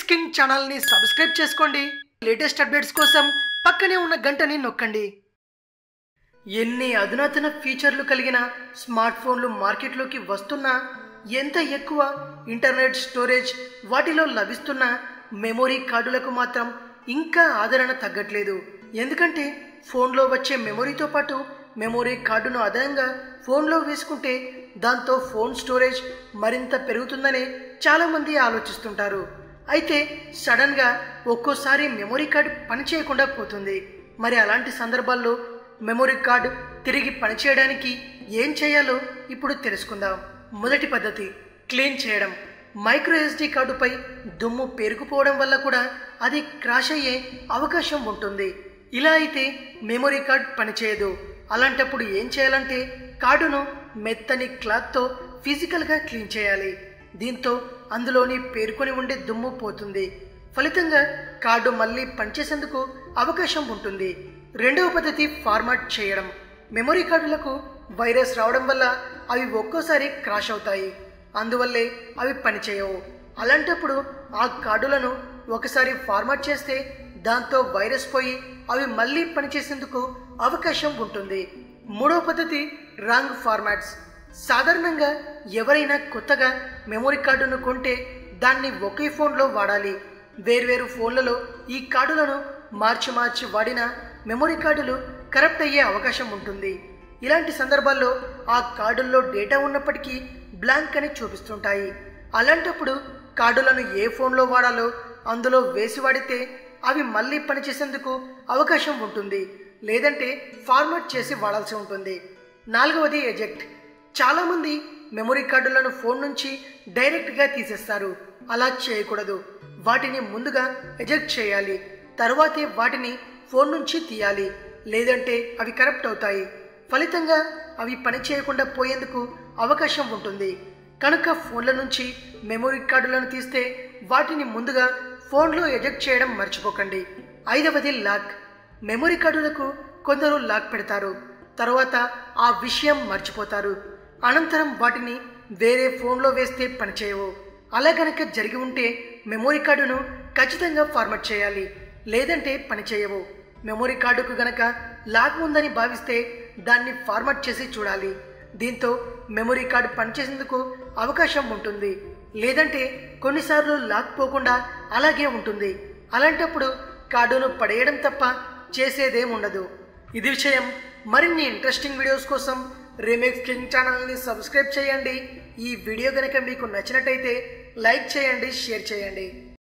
king ఛానల్ని subscribe చేసుకోండి latest updates కోసం పక్కనే ఉన్న గంటని నొక్కండి ఎన్ని అధునాతన ఫీచర్లు కలిగిన స్మార్ట్ ఫోన్లు మార్కెట్లోకి వస్తున్నా ఎంత ఎక్కువ ఇంటర్నెట్ స్టోరేజ్ వాటిలో లభిస్తున్న మెమొరీ కార్డులకు మాత్రం ఇంకా ఆదరణ తగ్గట్లేదు ఎందుకంటే ఫోన్లో వచ్చే మెమొరీతో పాటు మెమొరీ కార్డును అదనంగా ఫోన్లో వేసుకుంటే దాంతో ఫోన్ స్టోరేజ్ మరింత పెరుగుతుందని చాలామంది ఆలోచిస్తుంటారు అయితే సడన్గా ఒక్కోసారి మెమొరీ కార్డు పనిచేయకుండా పోతుంది మరి అలాంటి సందర్భాల్లో మెమొరీ కార్డు తిరిగి పనిచేయడానికి ఏం చేయాలో ఇప్పుడు తెలుసుకుందాం మొదటి పద్ధతి క్లీన్ చేయడం మైక్రో ఎస్డి కార్డుపై దుమ్ము పేరుకుపోవడం వల్ల కూడా అది క్రాష్ అయ్యే అవకాశం ఉంటుంది ఇలా అయితే మెమొరీ కార్డ్ పనిచేయదు అలాంటప్పుడు ఏం చేయాలంటే కార్డును మెత్తని క్లాత్తో ఫిజికల్గా క్లీన్ చేయాలి దీంతో అందులోని పేర్కొని ఉండే దుమ్ము పోతుంది ఫలితంగా కార్డు మళ్ళీ పనిచేసేందుకు అవకాశం ఉంటుంది రెండవ పద్ధతి ఫార్మాట్ చేయడం మెమొరీ కార్డులకు వైరస్ రావడం వల్ల అవి ఒక్కోసారి క్రాష్ అవుతాయి అందువల్లే అవి పనిచేయవు అలాంటప్పుడు ఆ కార్డులను ఒకసారి ఫార్మాట్ చేస్తే దాంతో వైరస్ పోయి అవి మళ్ళీ పనిచేసేందుకు అవకాశం ఉంటుంది మూడవ పద్ధతి రాంగ్ ఫార్మాట్స్ సాధారణంగా ఎవరైనా కొత్తగా మెమొరీ కార్డును కొంటే దాన్ని ఒకే ఫోన్లో వాడాలి వేర్వేరు ఫోన్లలో ఈ కార్డులను మార్చి మార్చి వాడిన మెమొరీ కార్డులు కరప్ట్ అయ్యే అవకాశం ఉంటుంది ఇలాంటి సందర్భాల్లో ఆ కార్డుల్లో డేటా ఉన్నప్పటికీ బ్లాంక్ అని చూపిస్తుంటాయి అలాంటప్పుడు కార్డులను ఏ ఫోన్లో వాడాలో అందులో వేసి వాడితే అవి మళ్ళీ పనిచేసేందుకు అవకాశం ఉంటుంది లేదంటే ఫార్మాట్ చేసి వాడాల్సి ఉంటుంది నాలుగవది ఎజెక్ట్ చాలామంది మెమొరీ కార్డులను ఫోన్ నుంచి డైరెక్ట్గా తీసేస్తారు అలా చేయకూడదు వాటిని ముందుగా ఎజెక్ట్ చేయాలి తర్వాతే వాటిని ఫోన్ నుంచి తీయాలి లేదంటే అవి కరప్ట్ అవుతాయి ఫలితంగా అవి పని చేయకుండా పోయేందుకు అవకాశం ఉంటుంది కనుక ఫోన్ల నుంచి మెమొరీ కార్డులను తీస్తే వాటిని ముందుగా ఫోన్లో ఎజెక్ట్ చేయడం మర్చిపోకండి ఐదవది లాక్ మెమొరీ కార్డులకు కొందరు లాక్ పెడతారు తర్వాత ఆ విషయం మర్చిపోతారు అనంతరం వాటిని వేరే ఫోన్లో వేస్తే పనిచేయవు అలా గనక జరిగి ఉంటే మెమొరీ కార్డును ఖచ్చితంగా ఫార్మాట్ చేయాలి లేదంటే పనిచేయవు మెమొరీ కార్డుకు గనక లాక్ ఉందని భావిస్తే దాన్ని ఫార్మాట్ చేసి చూడాలి దీంతో మెమొరీ కార్డు పనిచేసేందుకు అవకాశం ఉంటుంది లేదంటే కొన్నిసార్లు లాక్ పోకుండా అలాగే ఉంటుంది అలాంటప్పుడు కార్డును పడేయడం తప్ప చేసేదేం ఉండదు ఇది విషయం మరిన్ని ఇంట్రెస్టింగ్ వీడియోస్ కోసం రీమేక్స్ కింగ్ ఛానల్ని సబ్స్క్రైబ్ చేయండి ఈ వీడియో కనుక మీకు నచ్చినట్టయితే లైక్ చేయండి షేర్ చేయండి